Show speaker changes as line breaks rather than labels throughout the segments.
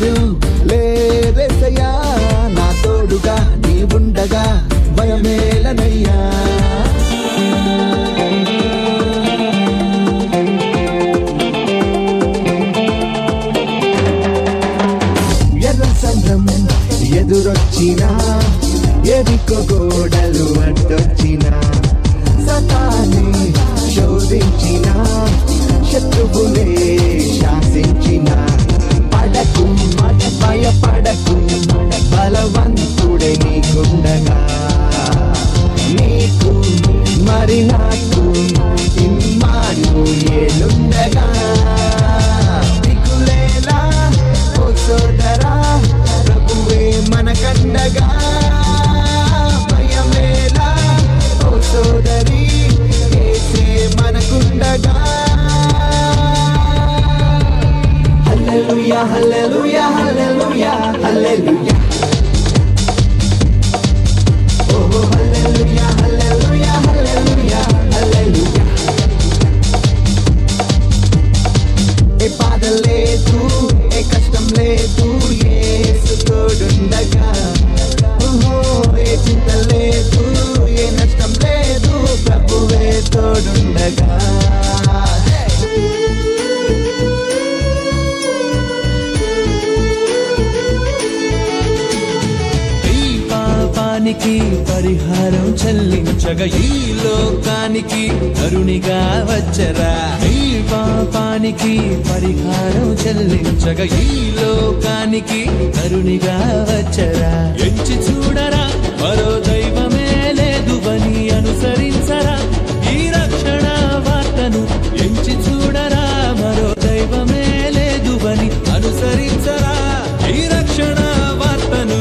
ఎవరు లేరెసయ్యా నా తోడుగా నీ ఉండగా భయమేలనయ్యా ఎర్ర సంద్రం ఎదురొచ్చినా ఎదికో గోడలు అడ్డొచ్చినా సతాన్ని శోధించిన శత్రువులే శాసించిన పడకు భయపడకు బలవంతుడే నీకుండగా నీకు మరి నాకు ఇమ్మాను ఏలుండగా దిగులేలా ఓ సోదరా ప్రభువే మనకండగా భయమేలా ఓ సోదరి ఏసే మనకుండగా హల్లెలూయా హల్లెలూయా హల్లెలూయా హల్లెలూయా ఓహో హల్లెలూయా హల్లెలూయా హల్లెలూయా హల్లెలూయా ఏ బాధ లేదు ఏ కష్టం లేదు యేసు తోడుండగా ఓహో ఏ చింత లేదు ఏ నష్టం లేదు ప్రభువే తోడుండగా
ఈ పాపానికి పరిహారం చెల్లించగా ఈ లోకానికి కరుణిగా వచ్చరా ఈ పాపానికి పరిహారం చెల్లించగా ఈ లోకానికి కరుణిగా వచ్చరా ఎంచి చూడరా మరో దైవమే లేదు అని అనుసరించరా ఈ రక్షణ వార్తను ఎంచి చూడరా మరో దైవమే లేదు అని అనుసరించరా ఈ రక్షణ వార్తను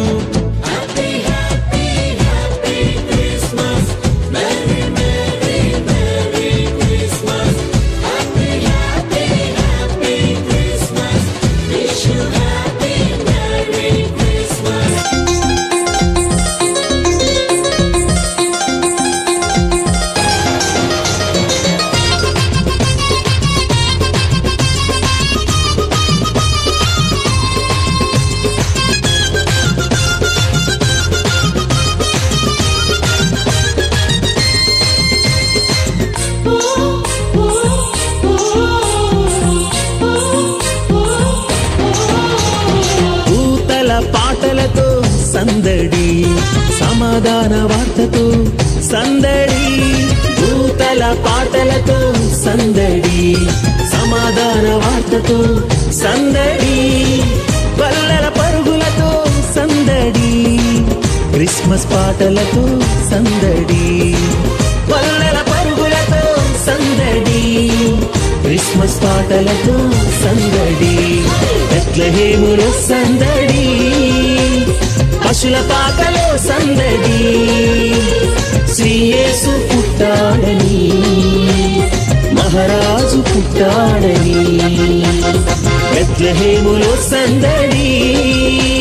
పూతల పాటలతో సందడి సమాధాన వార్తతో సందడి పూతల పాటలతో సందడి సమాధాన వార్తతో సందడి పల్లెల పరుగులతో సందడి క్రిస్మస్ పాటలతో సందడి పల్లెల పరుగులతో సందడి క్రిస్మస్ పాటలతో సందడి బెత్లహేములో సందడి పశుల పాకలో సందడి శ్రీయేసు పుట్టాడని మహారాజు పుట్టాడని బెత్లహేములో సందడి